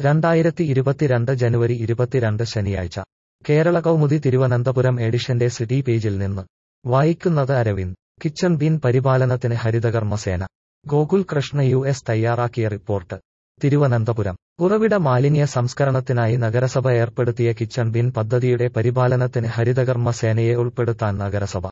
രണ്ടായിരത്തി ഇരുപത്തിരണ്ട് ജനുവരി ഇരുപത്തിരണ്ട് ശനിയാഴ്ച കേരള കൗമുദി തിരുവനന്തപുരം എഡിഷന്റെ സിറ്റി പേജിൽ നിന്ന് വായിക്കുന്നത് അരവിന്ദ് കിച്ചൺ ബീൻ പരിപാലനത്തിന് ഹരിതകർമ്മസേന ഗോകുൽ കൃഷ്ണ യു എസ് തയ്യാറാക്കിയ റിപ്പോർട്ട് തിരുവനന്തപുരം ഉറവിട മാലിന്യ സംസ്കരണത്തിനായി നഗരസഭ ഏർപ്പെടുത്തിയ കിച്ചൺ ബിൻ പദ്ധതിയുടെ പരിപാലനത്തിന് ഹരിതകർമ്മ സേനയെ ഉൾപ്പെടുത്താൻ നഗരസഭ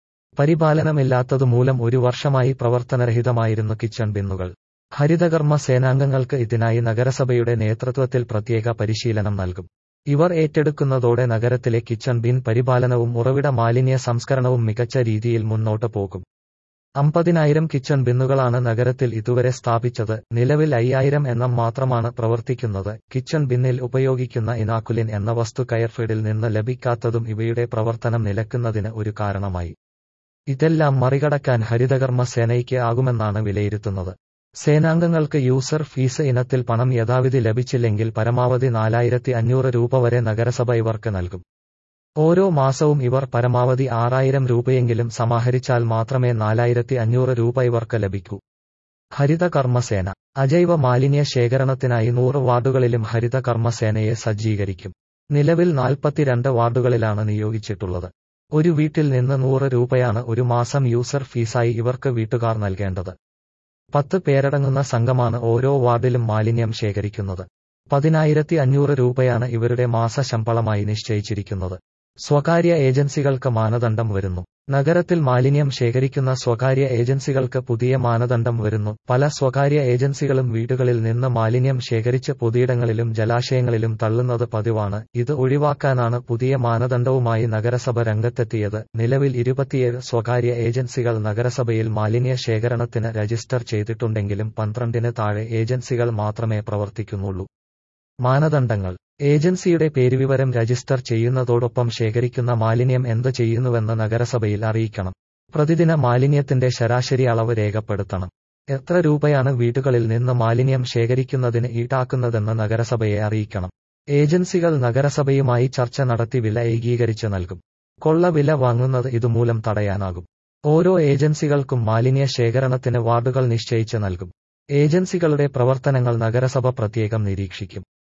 പരിപാലനമില്ലാത്തതുമൂലം ഒരു വർഷമായി പ്രവർത്തനരഹിതമായിരുന്നു കിച്ചൺ ബിന്നുകൾ ഹരിതകർമ്മ സേനാംഗങ്ങൾക്ക് ഇതിനായി നഗരസഭയുടെ നേതൃത്വത്തിൽ പ്രത്യേക പരിശീലനം നൽകും ഇവർ ഏറ്റെടുക്കുന്നതോടെ നഗരത്തിലെ കിച്ചൺ ബിൻ പരിപാലനവും ഉറവിട മാലിന്യ സംസ്കരണവും മികച്ച രീതിയിൽ മുന്നോട്ട് പോകും അമ്പതിനായിരം കിച്ചൺ ബിന്നുകളാണ് നഗരത്തിൽ ഇതുവരെ സ്ഥാപിച്ചത് നിലവിൽ അയ്യായിരം എണ്ണം മാത്രമാണ് പ്രവർത്തിക്കുന്നത് കിച്ചൺ ബിന്നിൽ ഉപയോഗിക്കുന്ന ഇനാക്കുലിൻ എന്ന വസ്തു കയർഫീഡിൽ നിന്ന് ലഭിക്കാത്തതും ഇവയുടെ പ്രവർത്തനം നിലക്കുന്നതിന് ഒരു കാരണമായി ഇതെല്ലാം മറികടക്കാൻ ഹരിതകർമ്മ സേനയ്ക്ക് ആകുമെന്നാണ് വിലയിരുത്തുന്നത് സേനാംഗങ്ങൾക്ക് യൂസർ ഫീസ് ഇനത്തിൽ പണം യഥാവിധി ലഭിച്ചില്ലെങ്കിൽ പരമാവധി നാലായിരത്തി അഞ്ഞൂറ് രൂപ വരെ നഗരസഭ ഇവർക്ക് നൽകും ഓരോ മാസവും ഇവർ പരമാവധി ആറായിരം രൂപയെങ്കിലും സമാഹരിച്ചാൽ മാത്രമേ നാലായിരത്തി അഞ്ഞൂറ് രൂപ ഇവർക്ക് ലഭിക്കൂ ഹരിത കർമ്മസേന അജൈവ മാലിന്യ ശേഖരണത്തിനായി നൂറ് വാർഡുകളിലും ഹരിത കർമ്മസേനയെ സജ്ജീകരിക്കും നിലവിൽ നാൽപ്പത്തിരണ്ട് വാർഡുകളിലാണ് നിയോഗിച്ചിട്ടുള്ളത് ഒരു വീട്ടിൽ നിന്ന് നൂറ് രൂപയാണ് ഒരു മാസം യൂസർ ഫീസായി ഇവർക്ക് വീട്ടുകാർ നൽകേണ്ടത് പത്ത് പേരടങ്ങുന്ന സംഘമാണ് ഓരോ വാർഡിലും മാലിന്യം ശേഖരിക്കുന്നത് പതിനായിരത്തി അഞ്ഞൂറ് രൂപയാണ് ഇവരുടെ മാസ ശമ്പളമായി നിശ്ചയിച്ചിരിക്കുന്നത് സ്വകാര്യ ഏജൻസികൾക്ക് മാനദണ്ഡം വരുന്നു നഗരത്തിൽ മാലിന്യം ശേഖരിക്കുന്ന സ്വകാര്യ ഏജൻസികൾക്ക് പുതിയ മാനദണ്ഡം വരുന്നു പല സ്വകാര്യ ഏജൻസികളും വീടുകളിൽ നിന്ന് മാലിന്യം ശേഖരിച്ച് പൊതുയിടങ്ങളിലും ജലാശയങ്ങളിലും തള്ളുന്നത് പതിവാണ് ഇത് ഒഴിവാക്കാനാണ് പുതിയ മാനദണ്ഡവുമായി നഗരസഭ രംഗത്തെത്തിയത് നിലവിൽ ഇരുപത്തിയേഴ് സ്വകാര്യ ഏജൻസികൾ നഗരസഭയിൽ മാലിന്യ ശേഖരണത്തിന് രജിസ്റ്റർ ചെയ്തിട്ടുണ്ടെങ്കിലും പന്ത്രണ്ടിന് താഴെ ഏജൻസികൾ മാത്രമേ പ്രവർത്തിക്കുന്നുള്ളൂ മാനദണ്ഡങ്ങൾ ഏജൻസിയുടെ പേരുവിവരം രജിസ്റ്റർ ചെയ്യുന്നതോടൊപ്പം ശേഖരിക്കുന്ന മാലിന്യം എന്ത് ചെയ്യുന്നുവെന്ന് നഗരസഭയിൽ അറിയിക്കണം പ്രതിദിന മാലിന്യത്തിന്റെ ശരാശരി അളവ് രേഖപ്പെടുത്തണം എത്ര രൂപയാണ് വീടുകളിൽ നിന്ന് മാലിന്യം ശേഖരിക്കുന്നതിന് ഈടാക്കുന്നതെന്ന് നഗരസഭയെ അറിയിക്കണം ഏജൻസികൾ നഗരസഭയുമായി ചർച്ച നടത്തി വില ഏകീകരിച്ച് നൽകും കൊള്ള വില വാങ്ങുന്നത് ഇതുമൂലം തടയാനാകും ഓരോ ഏജൻസികൾക്കും മാലിന്യ ശേഖരണത്തിന് വാർഡുകൾ നിശ്ചയിച്ച് നൽകും ഏജൻസികളുടെ പ്രവർത്തനങ്ങൾ നഗരസഭ പ്രത്യേകം നിരീക്ഷിക്കും